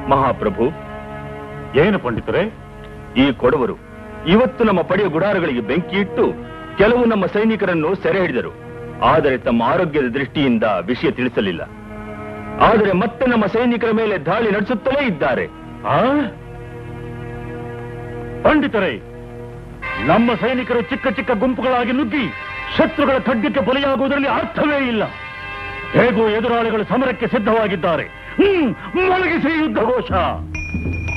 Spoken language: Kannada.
ಮಹಾಪ್ರಭು ಏನು ಪಂಡಿತರೇ ಈ ಕೊಡವರು ಇವತ್ತು ನಮ್ಮ ಪಡೆಯ ಗುಡಾರಗಳಿಗೆ ಬೆಂಕಿ ಇಟ್ಟು ಕೆಲವು ನಮ್ಮ ಸೈನಿಕರನ್ನು ಸೆರೆ ಹಿಡಿದರು ಆದರೆ ತಮ್ಮ ಆರೋಗ್ಯದ ದೃಷ್ಟಿಯಿಂದ ವಿಷಯ ತಿಳಿಸಲಿಲ್ಲ ಆದರೆ ಮತ್ತೆ ನಮ್ಮ ಸೈನಿಕರ ಮೇಲೆ ದಾಳಿ ನಡೆಸುತ್ತಲೇ ಇದ್ದಾರೆ ಆ? ಪಂಡಿತರೇ ನಮ್ಮ ಸೈನಿಕರು ಚಿಕ್ಕ ಚಿಕ್ಕ ಗುಂಪುಗಳಾಗಿ ನುಗ್ಗಿ ಶತ್ರುಗಳ ಖಡ್ಗಕ್ಕೆ ಬಲಿಯಾಗುವುದರಲ್ಲಿ ಅರ್ಥವೇ ಇಲ್ಲ ಹೇಗೂ ಎದುರಾಳಿಗಳು ಸಮರಕ್ಕೆ ಸಿದ್ಧವಾಗಿದ್ದಾರೆ ಹ್ಮ್ ಮೊಳಗಿಸಿ ಯುದ್ಧ ಘೋಷ